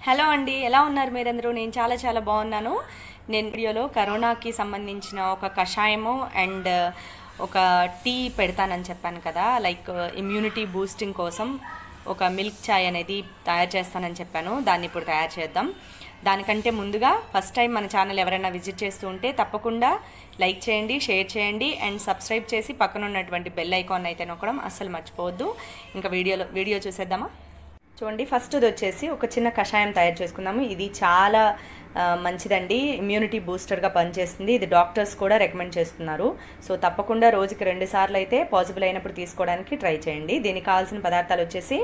hello అండి ఎలా ఉన్నారు మీరందరూ నేను చాలా చాలా బాగున్నాను నేను వీడియోలో కరోనాకి సంబంధించిన ఒక కషాయము అండ్ ఒక టీ పెడతానని చెప్పాను కదా లైక్ ఇమ్యూనిటీ బూస్టింగ్ కోసం ఒక మిల్క్ చాయ్ అనేది తయారు చేస్తానని చెప్పాను దాన్ని ఇప్పుడు తయారు చేద్దాం దానికంటే ముందుగా ఫస్ట్ టైం మన ఛానల్ ఎవరైనా విజిట్ చేస్తూ ఉంటే తప్పకుండా లైక్ చేయండి షేర్ చేయండి అండ్ సబ్స్క్రైబ్ చేసి పక్కన ఉన్నటువంటి బెల్ ఐకాన్ అయితే నొక్కడం అస్సలు మర్చిపోవద్దు ఇంకా వీడియోలో వీడియో చూసేద్దామా చూడండి ఫస్ట్ ఇది వచ్చేసి ఒక చిన్న కషాయం తయారు చేసుకుందాము ఇది చాలా ఆ, మంచిదండి ఇమ్యూనిటీ బూస్టర్గా పనిచేస్తుంది ఇది డాక్టర్స్ కూడా రికమెండ్ చేస్తున్నారు సో తప్పకుండా రోజుకి రెండు సార్లు అయితే పాసిబుల్ అయినప్పుడు తీసుకోవడానికి ట్రై చేయండి దీనికి కావాల్సిన పదార్థాలు వచ్చేసి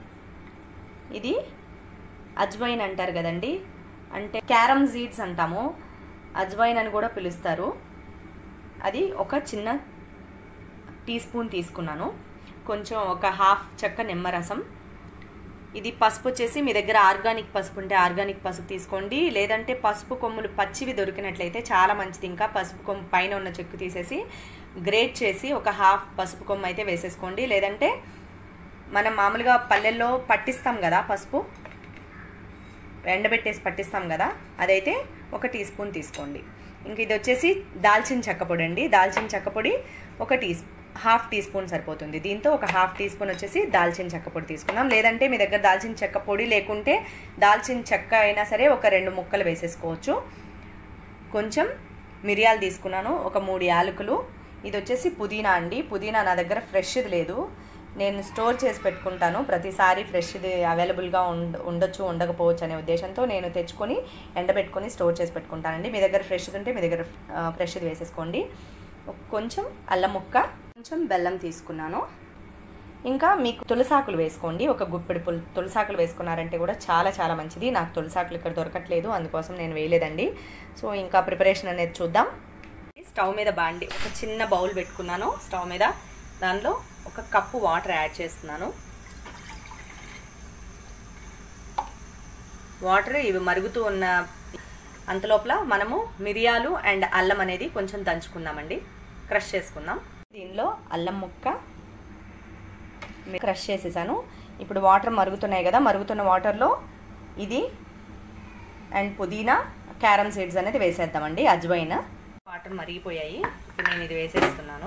ఇది అజ్వైన్ అంటారు కదండి అంటే క్యారమ్ సీడ్స్ అంటాము అజ్వైన్ అని కూడా పిలుస్తారు అది ఒక చిన్న టీ స్పూన్ తీసుకున్నాను కొంచెం ఒక హాఫ్ చెక్క నిమ్మరసం ఇది పసుపు వచ్చేసి మీ దగ్గర ఆర్గానిక్ పసుపు ఉంటే ఆర్గానిక్ పసుపు తీసుకోండి లేదంటే పసుపు కొమ్ములు పచ్చివి దొరికినట్లయితే చాలా మంచిది ఇంకా పసుపు కొమ్ము పైన ఉన్న చెక్కు తీసేసి గ్రేట్ చేసి ఒక హాఫ్ పసుపు కొమ్ము అయితే వేసేసుకోండి లేదంటే మనం మామూలుగా పల్లెల్లో పట్టిస్తాం కదా పసుపు ఎండబెట్టేసి పట్టిస్తాం కదా అదైతే ఒక టీ స్పూన్ తీసుకోండి ఇంక ఇది వచ్చేసి దాల్చిన చెక్క పొడి అండి దాల్చిన చెక్క పొడి ఒక టీ హాఫ్ టీ స్పూన్ సరిపోతుంది దీంతో ఒక హాఫ్ టీ స్పూన్ వచ్చేసి దాల్చిన చెక్క పొడి తీసుకుందాం లేదంటే మీ దగ్గర దాల్చిన చెక్క పొడి లేకుంటే దాల్చిన చెక్క అయినా సరే ఒక రెండు ముక్కలు వేసేసుకోవచ్చు కొంచెం మిరియాలు తీసుకున్నాను ఒక మూడు యాలకులు ఇది వచ్చేసి పుదీనా అండి పుదీనా నా దగ్గర ఫ్రెష్ది లేదు నేను స్టోర్ చేసి పెట్టుకుంటాను ప్రతిసారి ఫ్రెష్ది అవైలబుల్గా ఉండ ఉండొచ్చు ఉండకపోవచ్చు అనే ఉద్దేశంతో నేను తెచ్చుకొని ఎండబెట్టుకొని స్టోర్ చేసి పెట్టుకుంటానండి మీ దగ్గర ఫ్రెష్ది ఉంటే మీ దగ్గర ఫ్రెష్ది వేసేసుకోండి ఒక- కొంచెం అల్లం ముక్క కొంచెం బెల్లం తీసుకున్నాను ఇంకా మీకు తులసాకులు వేసుకోండి ఒక గుప్పెడు పుల్ తులసాకులు వేసుకున్నారంటే కూడా చాలా చాలా మంచిది నాకు తులసాకులు ఇక్కడ దొరకట్లేదు అందుకోసం నేను వేయలేదండి సో ఇంకా ప్రిపరేషన్ అనేది చూద్దాం స్టవ్ మీద బాండి ఒక చిన్న బౌల్ పెట్టుకున్నాను స్టవ్ మీద దానిలో ఒక కప్పు వాటర్ యాడ్ చేస్తున్నాను వాటర్ ఇవి మరుగుతూ ఉన్న అంతలోపల మనము మిరియాలు అండ్ అల్లం అనేది కొంచెం దంచుకుందామండి క్రష్ చేసుకుందాం దీనిలో అల్లం ముక్క క్రష్ చేసేసాను ఇప్పుడు వాటర్ మరుగుతున్నాయి కదా మరుగుతున్న వాటర్లో ఇది అండ్ పుదీనా క్యారమ్ సీడ్స్ అనేది వేసేద్దామండి అజ్వైన్ వాటర్ మరిగిపోయాయి ఇప్పుడు నేను ఇది వేసేస్తున్నాను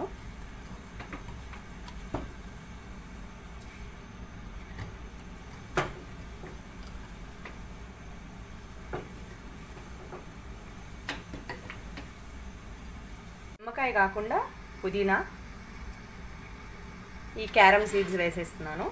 నిమ్మకాయ కాకుండా పుదీనా ఈ క్యారమ్ సీడ్స్ వేసేస్తున్నాను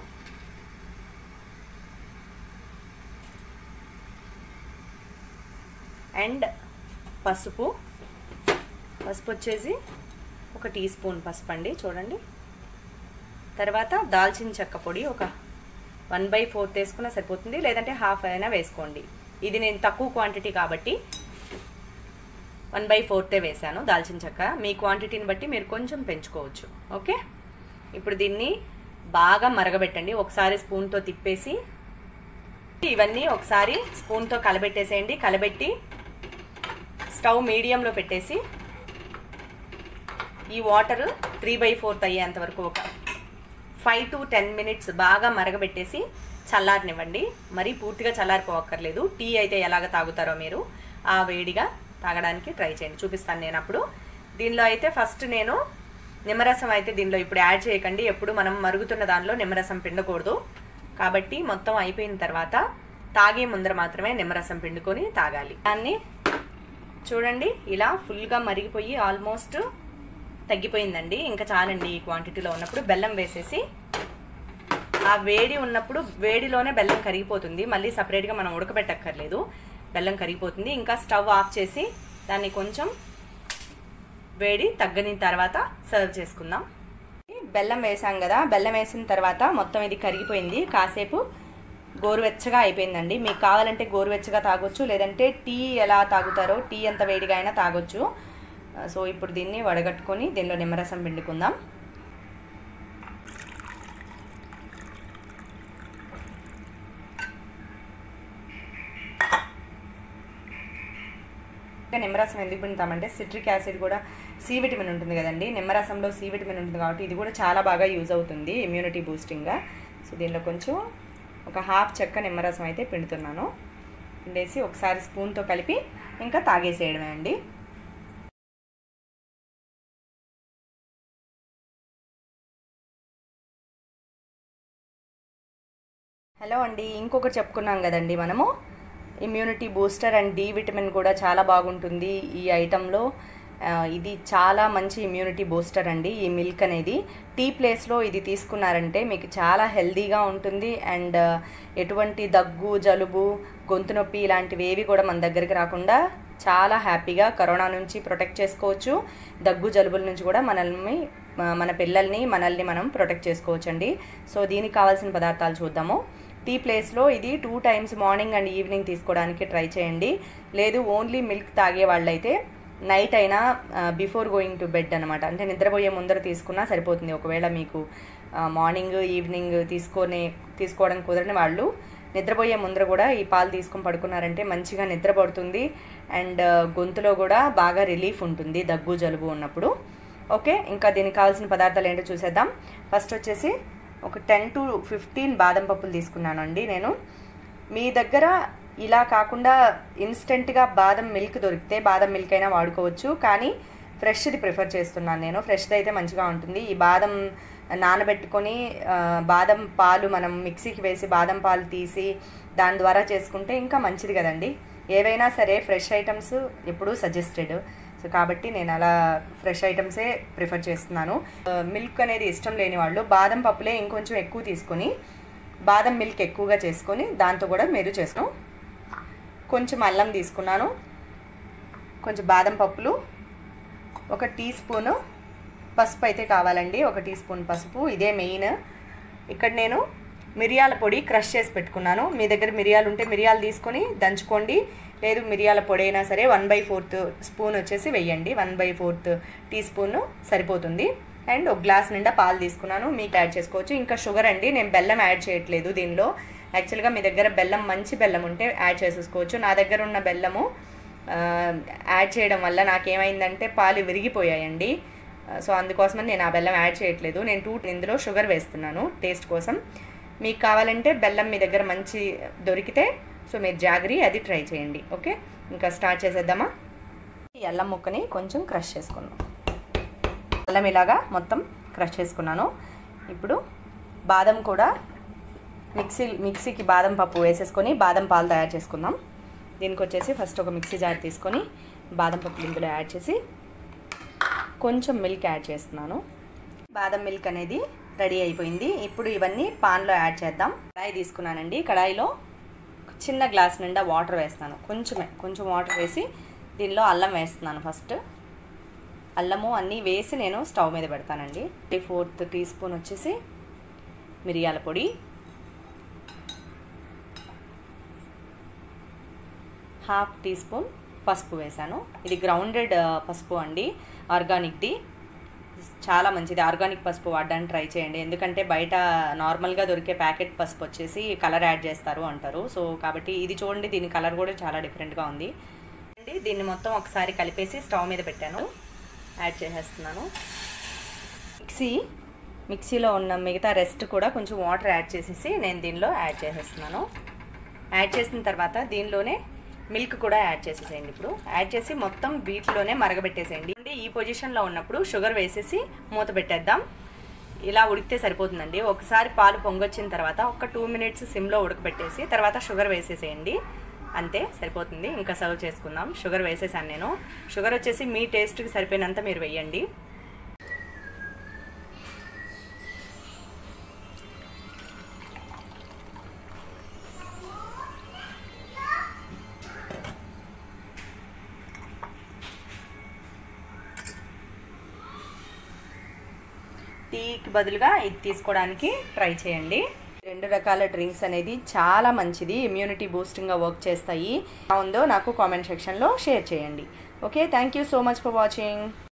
అండ్ పసుపు పసుపు వచ్చేసి ఒక టీ స్పూన్ పసుపు అండి చూడండి తర్వాత దాల్చిన చెక్క పొడి ఒక వన్ బై ఫోర్త్ వేసుకున్నా సరిపోతుంది లేదంటే హాఫ్ అయినా వేసుకోండి ఇది నేను తక్కువ క్వాంటిటీ కాబట్టి వన్ బై ఫోర్తే వేసాను దాల్చిన చెక్క మీ క్వాంటిటీని బట్టి మీరు కొంచెం పెంచుకోవచ్చు ఓకే ఇప్పుడు దీన్ని బాగా మరగబెట్టండి ఒకసారి స్పూన్తో తిప్పేసి ఇవన్నీ ఒకసారి స్పూన్తో కలబెట్టేసేయండి కలబెట్టి స్టవ్ మీడియంలో పెట్టేసి ఈ వాటర్ త్రీ బై ఫోర్త్ అయ్యేంత వరకు ఒక ఫైవ్ టు టెన్ మినిట్స్ బాగా మరగబెట్టేసి చల్లారనివ్వండి మరీ పూర్తిగా చల్లారిపోవక్కర్లేదు టీ అయితే ఎలాగ తాగుతారో మీరు ఆ వేడిగా తాగడానికి ట్రై చేయండి చూపిస్తాను నేను అప్పుడు దీనిలో అయితే ఫస్ట్ నేను నిమ్మరసం అయితే దీనిలో ఇప్పుడు యాడ్ చేయకండి ఎప్పుడు మనం మరుగుతున్న దానిలో నిమ్మరసం పిండకూడదు కాబట్టి మొత్తం అయిపోయిన తర్వాత తాగే ముందర మాత్రమే నిమ్మరసం పిండుకొని తాగాలి దాన్ని చూడండి ఇలా ఫుల్గా మరిగిపోయి ఆల్మోస్ట్ తగ్గిపోయిందండి ఇంకా చాలండి ఈ క్వాంటిటీలో ఉన్నప్పుడు బెల్లం వేసేసి ఆ వేడి ఉన్నప్పుడు వేడిలోనే బెల్లం కరిగిపోతుంది మళ్ళీ సపరేట్గా మనం ఉడకబెట్టక్కర్లేదు బెల్లం కరిగిపోతుంది ఇంకా స్టవ్ ఆఫ్ చేసి దాన్ని కొంచెం వేడి తగ్గని తర్వాత సర్వ్ చేసుకుందాం బెల్లం వేసాం కదా బెల్లం వేసిన తర్వాత మొత్తం ఇది కరిగిపోయింది కాసేపు గోరువెచ్చగా అయిపోయిందండి మీకు కావాలంటే గోరువెచ్చగా తాగొచ్చు లేదంటే టీ ఎలా తాగుతారో టీ ఎంత వేడిగా అయినా తాగొచ్చు సో ఇప్పుడు దీన్ని వడగట్టుకొని దీనిలో నిమ్మరసం పిండుకుందాం ఇంకా నిమ్మరసం ఎందుకు పిండుతామంటే సిట్రిక్ యాసిడ్ కూడా సి విటమిన్ ఉంటుంది కదండి నిమ్మరసంలో సి విటమిన్ ఉంటుంది కాబట్టి ఇది కూడా చాలా బాగా యూజ్ అవుతుంది ఇమ్యూనిటీ బూస్టింగ్గా సో దీనిలో కొంచెం ఒక హాఫ్ చెక్క నిమ్మరసం అయితే పిండుతున్నాను పిండేసి ఒకసారి స్పూన్తో కలిపి ఇంకా తాగేసేయడమే అండి హలో అండి ఇంకొకటి చెప్పుకున్నాం కదండి మనము immunity booster and D vitamin కూడా చాలా బాగుంటుంది ఈ ఐటెంలో ఇది చాలా మంచి ఇమ్యూనిటీ బూస్టర్ అండి ఈ మిల్క్ అనేది టీ ప్లేస్లో ఇది తీసుకున్నారంటే మీకు చాలా హెల్దీగా ఉంటుంది అండ్ ఎటువంటి దగ్గు జలుబు గొంతు నొప్పి ఇలాంటివి ఏవి కూడా మన దగ్గరికి రాకుండా చాలా హ్యాపీగా కరోనా నుంచి ప్రొటెక్ట్ చేసుకోవచ్చు దగ్గు జలుబుల నుంచి కూడా మనల్ని మన పిల్లల్ని మనల్ని మనం ప్రొటెక్ట్ చేసుకోవచ్చు అండి సో దీనికి కావాల్సిన పదార్థాలు చూద్దాము టీ ప్లేస్లో ఇది two times morning and evening తీసుకోవడానికి ట్రై చేయండి లేదు ఓన్లీ మిల్క్ తాగే వాళ్ళైతే నైట్ అయినా బిఫోర్ గోయింగ్ టు బెడ్ అనమాట అంటే నిద్రపోయే ముందర తీసుకున్నా సరిపోతుంది ఒకవేళ మీకు మార్నింగ్ ఈవినింగ్ తీసుకొని తీసుకోవడం కుదరని వాళ్ళు నిద్రపోయే ముందర కూడా ఈ పాలు తీసుకొని పడుకున్నారంటే మంచిగా నిద్ర పడుతుంది అండ్ గొంతులో కూడా బాగా రిలీఫ్ ఉంటుంది దగ్గు జలుబు ఉన్నప్పుడు ఓకే ఇంకా దీనికి కావాల్సిన పదార్థాలు ఏంటో చూసేద్దాం ఫస్ట్ వచ్చేసి ఒక టెన్ టు ఫిఫ్టీన్ బాదం పప్పులు తీసుకున్నాను అండి నేను మీ దగ్గర ఇలా కాకుండా ఇన్స్టెంట్గా బాదం మిల్క్ దొరికితే బాదం మిల్క్ అయినా వాడుకోవచ్చు కానీ ఫ్రెష్ది ప్రిఫర్ చేస్తున్నాను నేను ఫ్రెష్ది అయితే మంచిగా ఉంటుంది ఈ బాదం నానబెట్టుకొని బాదం పాలు మనం మిక్సీకి వేసి బాదం పాలు తీసి దాని ద్వారా చేసుకుంటే ఇంకా మంచిది కదండి ఏవైనా సరే ఫ్రెష్ ఐటమ్స్ ఎప్పుడూ సజెస్టెడ్ సో కాబట్టి నేను అలా ఫ్రెష్ ఐటమ్సే ప్రిఫర్ చేస్తున్నాను మిల్క్ అనేది ఇష్టం లేని వాళ్ళు బాదం పప్పులే ఇంకొంచెం ఎక్కువ తీసుకొని బాదం మిల్క్ ఎక్కువగా చేసుకొని దాంతో కూడా మీరు చేసుకున్నాం కొంచెం అల్లం తీసుకున్నాను కొంచెం బాదం పప్పులు ఒక టీ స్పూను పసుపు అయితే కావాలండి ఒక టీ స్పూన్ పసుపు ఇదే మెయిన్ ఇక్కడ నేను మిరియాల పొడి క్రష్ చేసి పెట్టుకున్నాను మీ దగ్గర మిరియాలు ఉంటే మిరియాలు తీసుకొని దంచుకోండి లేదు మిరియాల పొడి అయినా సరే వన్ బై ఫోర్త్ స్పూన్ వచ్చేసి వెయ్యండి one by fourth teaspoon సరిపోతుంది అండ్ ఒక గ్లాస్ నిండా పాలు తీసుకున్నాను మీకు యాడ్ చేసుకోవచ్చు ఇంకా షుగర్ అండి నేను బెల్లం యాడ్ చేయట్లేదు దీనిలో యాక్చువల్గా మీ దగ్గర బెల్లం మంచి బెల్లం ఉంటే యాడ్ చేసేసుకోవచ్చు నా దగ్గర ఉన్న బెల్లము యాడ్ చేయడం వల్ల నాకేమైందంటే పాలు విరిగిపోయాయండి సో అందుకోసమని నేను ఆ బెల్లం యాడ్ చేయట్లేదు నేను టూ ఇందులో షుగర్ వేస్తున్నాను టేస్ట్ కోసం మీకు కావాలంటే బెల్లం మీ దగ్గర మంచి దొరికితే సో మీరు జాగ్రీ అది ట్రై చేయండి ఓకే ఇంకా స్టార్ట్ చేసేద్దామా ఈ అల్లం ముక్కని కొంచెం క్రష్ చేసుకున్నాం అల్లం ఇలాగా మొత్తం క్రష్ చేసుకున్నాను ఇప్పుడు బాదం కూడా మిక్సీ మిక్సీకి బాదం పప్పు వేసేసుకొని బాదం పాలు తయారు చేసుకుందాం దీనికి వచ్చేసి ఫస్ట్ ఒక మిక్సీ జార్ తీసుకొని బాదం పప్పు ఇందులో యాడ్ చేసి కొంచెం మిల్క్ యాడ్ చేస్తున్నాను బాదం మిల్క్ అనేది రెడీ అయిపోయింది ఇప్పుడు ఇవన్నీ పాన్లో యాడ్ చేద్దాం కడాయి తీసుకున్నానండి కడాయిలో చిన్న గ్లాస్ నిండా వాటర్ వేస్తాను కొంచెమే కొంచెం వాటర్ వేసి దీనిలో అల్లం వేస్తున్నాను ఫస్ట్ అల్లము అన్నీ వేసి నేను స్టవ్ మీద పెడతానండి త్రీ ఫోర్త్ టీ స్పూన్ వచ్చేసి మిరియాల పొడి హాఫ్ టీ స్పూన్ పసుపు వేశాను ఇది గ్రౌండెడ్ పసుపు అండి ఆర్గానిక్ది చాలా మంచిది ఆర్గానిక్ పసుపు వాడడానికి ట్రై చేయండి ఎందుకంటే బయట నార్మల్గా దొరికే ప్యాకెట్ పసుపు వచ్చేసి కలర్ యాడ్ చేస్తారు అంటారు సో కాబట్టి ఇది చూడండి దీని కలర్ కూడా చాలా డిఫరెంట్గా ఉంది అండి దీన్ని మొత్తం ఒకసారి కలిపేసి స్టవ్ మీద పెట్టాను యాడ్ చేసేస్తున్నాను మిక్సీ మిక్సీలో ఉన్న మిగతా రెస్ట్ కూడా కొంచెం వాటర్ యాడ్ చేసేసి నేను దీనిలో యాడ్ చేసేస్తున్నాను యాడ్ చేసిన తర్వాత దీనిలోనే మిల్క్ కూడా యాడ్ చేసేసేయండి ఇప్పుడు యాడ్ చేసి మొత్తం వీటిలోనే మరగబెట్టేసేయండి ఈ పొజిషన్లో ఉన్నప్పుడు షుగర్ వేసేసి మూత పెట్టేద్దాం ఇలా ఉడికితే సరిపోతుందండి ఒకసారి పాలు పొంగొచ్చిన తర్వాత ఒక టూ మినిట్స్ సిమ్లో ఉడకబెట్టేసి తర్వాత షుగర్ వేసేసేయండి అంతే సరిపోతుంది ఇంకా సర్వ్ చేసుకుందాం షుగర్ వేసేసాను నేను షుగర్ వచ్చేసి మీ టేస్ట్కి సరిపోయినంత మీరు వేయండి టీకి బదులుగా ఇది తీసుకోవడానికి ట్రై చేయండి రెండు రకాల డ్రింక్స్ అనేది చాలా మంచిది ఇమ్యూనిటీ బూస్టింగ్గా వర్క్ చేస్తాయి ఉందో నాకు కామెంట్ సెక్షన్లో షేర్ చేయండి okay thank you so much for watching